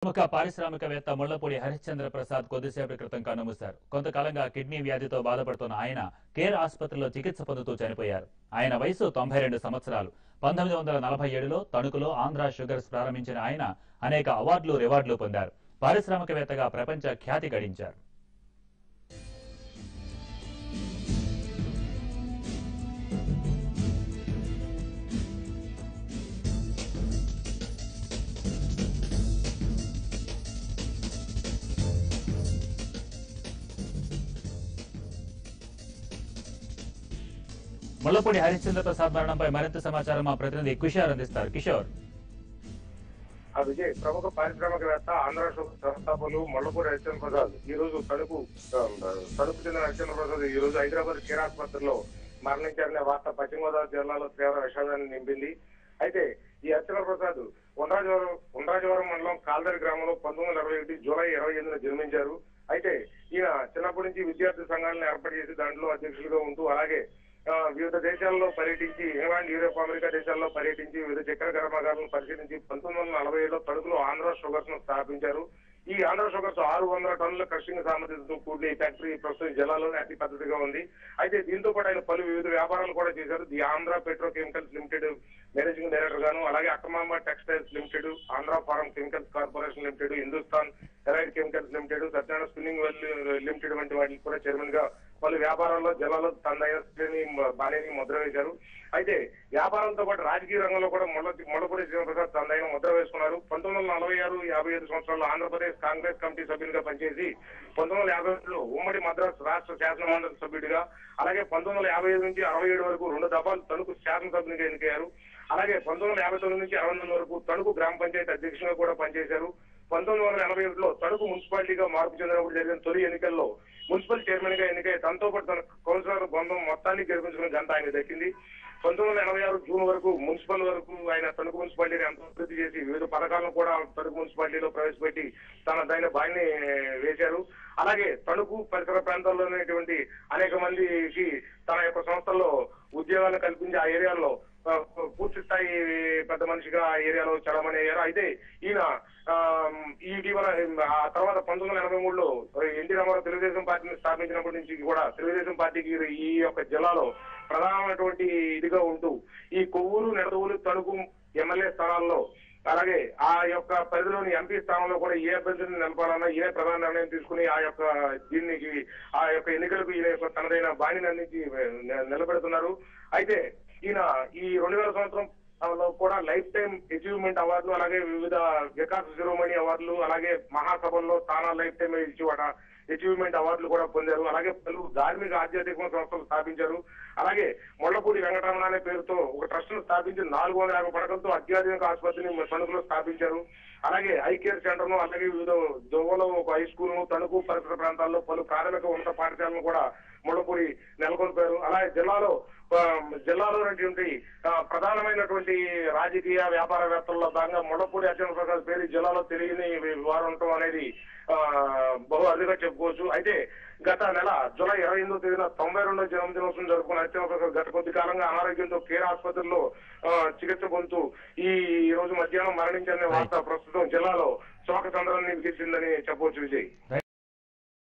ప్రముఖ పారిశ్రామికవేత్త ముళ్లపూడి హరిశ్చంద్ర ప్రసాద్ కొద్దిసేపటి క్రితం కన్నుమూశారు కొంతకాలంగా కిడ్నీ వ్యాధితో బాధపడుతున్న ఆయన కేర్ ఆసుపత్రిలో చికిత్స పొందుతూ చనిపోయారు ఆయన వయసు తొంభై రెండు సంవత్సరాలు పంతొమ్మిది వందల నలభై ఏడులో తణుకులో ఆంధ్ర షుగర్స్ ప్రారంభించిన ఆయన అనేక అవార్డులు రివార్డులు పొందారు పారిశ్రామికవేత్తగా ప్రపంచ ఖ్యాతి గడించారు ముళ్లపూడి హరిశ్చంద్ర ప్రసాద్ మరణంపై మరింత సమాచారం మా ప్రతినిధి కిషోర్ అందిస్తారు కిషోర్ ఆ విజయ్ ప్రముఖ పారిశ్రామికవేత్త ఆంధ్ర సంస్థాపకులు మల్లపూరి హరిచంద్ర ప్రసాద్ ఈ రోజు తణుకు ఆ, తణుకు చెందిన హరిచంద్ర ప్రసాద్ ఈ రోజు హైదరాబాద్ కేర్ ఆసుపత్రిలో మరణించారనే వార్త పశ్చిమ గోదావరి జిల్లాలో తీవ్ర విషాదాన్ని నింపింది అయితే ఈ హరిచంద్ర ప్రసాద్ ఉండ్రాజవరం ఉండ్రాజవరం మండలం కాల్దరి గ్రామంలో పంతొమ్మిది వందల ఇరవై ఒకటి జూలై ఇరవై ఎనిమిదిన జన్మించారు అయితే ఈయన చిన్నప్పటి నుంచి విద్యార్థి సంఘాలను ఏర్పాటు చేసి దాంట్లో అధ్యక్షులుగా ఉంటూ అలాగే ఆ, వివిధ దేశాల్లో పర్యటించి ఇంగ్లాండ్ యూరోప్ అమెరికా దేశాల్లో పర్యటించి వివిధ చక్కెర కర్మాగారాలను పరిశీలించి పంతొమ్మిది వందల నలభై ఏడులో తణుకులో ఆంధ్ర షుగర్స్ ను స్థాపించారు ఈ ఆంధ్ర షుగర్స్ ఆరు వందల టన్నుల క్రషింగ్ సామర్థ్యంతో కూడిన ఈ ఫ్యాక్టరీ ప్రస్తుతం జిల్లాలోనే అతి పెద్దదిగా ఉంది అయితే దీంతో పాటు ఆయన పలు వివిధ వ్యాపారాలు కూడా చేశారు the Andhra petrochemicals limited managing director గాను అలాగే Akkamamba textiles limited Andhra farm chemicals corporation limited Hindustan ఎరైడ్ కెమికల్స్ లిమిటెడ్ సత్యనారాయణ స్పిన్నింగ్ వెల్ లిమిటెడ్ వంటి వాటికి కూడా చైర్మన్ గా పలు వ్యాపారాల్లో జిల్లాలో తనదైన శ్రేణి బాణిని ముద్ర వేశారు అయితే వ్యాపారంతో పాటు రాజకీయ రంగంలో కూడా మొల్ల మొల్లపూడి శ్రీనివాసరావు తనదైన ముద్ర వేసుకున్నారు పంతొమ్మిది వందల నలభై ఆరు యాభై ఐదు సంవత్సరాల్లో ఆంధ్రప్రదేశ్ కాంగ్రెస్ కమిటీ సభ్యునిగా పనిచేసి పంతొమ్మిది వందల యాభై ఒకటిలో ఉమ్మడి మద్రాస్ రాష్ట్ర శాసన మండలి సభ్యుడిగా అలాగే పంతొమ్మిది వందల యాభై ఐదు నుంచి అరవై ఏడు వరకు రెండు దఫాలు తణుకు శాసనసభ్యునిగా ఎన్నికయ్యారు అలాగే పంతొమ్మిది వందల యాభై తొమ్మిది నుంచి అరవై తొమ్మిది వరకు తణుకు గ్రామ పంచాయతీ అధ్యక్షునిగా కూడా పనిచేశారు పంతొమ్మిది వందల ఎనభై ఒకటిలో తణుకు మున్సిపాలిటీగా మార్పు చెందినప్పుడు జరిగిన తొలి ఎన్నికల్లో మున్సిపల్ చైర్మన్ గా ఎన్నికై తనతో పాటు తన కౌన్సిలర్ బృందం మొత్తాన్ని గెలిపించుకున్న ఘనత ఆయన దక్కింది పంతొమ్మిది వందల ఎనభై ఆరు జూన్ వరకు మున్సిపల్ వరకు ఆయన తణుకు మున్సిపాలిటీని ఎంతో అభివృద్ధి చేసి వివిధ పథకాలను కూడా తణుకు మున్సిపాలిటీలో ప్రవేశపెట్టి తన దైన బాయిని వేశారు అలాగే తణుకు పరిసర ప్రాంతాల్లో ఉన్నటువంటి అనేక మందికి తన యొక్క సంస్థల్లో ఉద్యోగాలు కల్పించి ఆ ఏరియాలో ఆ, పూర్తి స్థాయి పెద్ద మనిషిగా ఆ ఏరియాలో చలమని అయ్యారు అయితే ఈయన ఆ, ఈ ఇటీవల ఆ తర్వాత పంతొమ్మిది వందల ఎనభై మూడులో ఎన్టీ రామారావు తెలుగుదేశం పార్టీని స్థాపించినప్పటి నుంచి కూడా తెలుగుదేశం పార్టీకి ఈ యొక్క జిల్లాలో ప్రధానమైనటువంటి ఇదిగా ఉంటూ ఈ కొవ్వూరు నెడదవులు తణుకు ఎమ్మెల్యే స్థానాల్లో అలాగే ఆ యొక్క పరిధిలోని ఎంపీ స్థానంలో కూడా ఏ అభ్యర్థిని నిలపాలన్నా ఈయన ప్రధాన నిర్ణయం తీసుకుని ఆ యొక్క దీనికి ఆ యొక్క ఎన్నికలకు ఈయన యొక్క తనదైన బాణిని అందించి ని- నిలబెడుతున్నారు అయితే ఈయన ఈ రెండు వేల సంవత్సరం లో కూడా లైఫ్ టైం అచీవ్మెంట్ అవార్డులు అలాగే వివిధ వికాస్ శిరోమణి అవార్డులు అలాగే మహాసభల్లో తానా లైఫ్ టైం అచీవ్మెంట్ అవార్డులు కూడా పొందారు అలాగే పలు ధార్మిక ఆధ్యాత్మిక సంస్థలు స్థాపించారు అలాగే మొళ్లపూడి వెంకటరమణ అనే పేరుతో ఒక ట్రస్ట్ ను స్థాపించి నాలుగు వందల యాభై పడకలతో అత్యాధునిక ఆసుపత్రిని తణుకులో స్థాపించారు అలాగే ఐ కేర్ సెంటర్ ను అలాగే వివిధ దోవలో ఒక హై స్కూల్ ను తణుకు పరిసర ప్రాంతాల్లో పలు ప్రాథమిక ఉన్నత పాఠశాలను కూడా ముళ్ళపూడి నెలకొల్పారు అలాగే జిల్లాలో ఆ, జిల్లాలో ఉన్నటువంటి ఆ, ప్రధానమైనటువంటి రాజకీయ వ్యాపారవేత్తల్లో భాగంగా ముళ్ళపూడి అర్జున ప్రసాద్ పేరు ఈ జిల్లాలో తెలియని వారు ఉండటం అనేది ఆ, బహు అరుదుగా చెప్పుకోవచ్చు అయితే గత నెల జూలై ఇరవై ఎనిమిదో తేదీన తొంభై రెండో జన్మదినోత్సవం జరుపుకున్న అర్చన ప్రసాద్ గత కొద్ది కాలంగా అనారోగ్యంతో కేర్ ఆసుపత్రిలో ఆ, చికిత్స పొందుతూ ఈ రోజు మధ్యాహ్నం మరణించిన వార్త ప్రస్తుతం జిల్లాలో శోక సందర్భాన్ని విధించిందని చెప్పవచ్చు విజయ్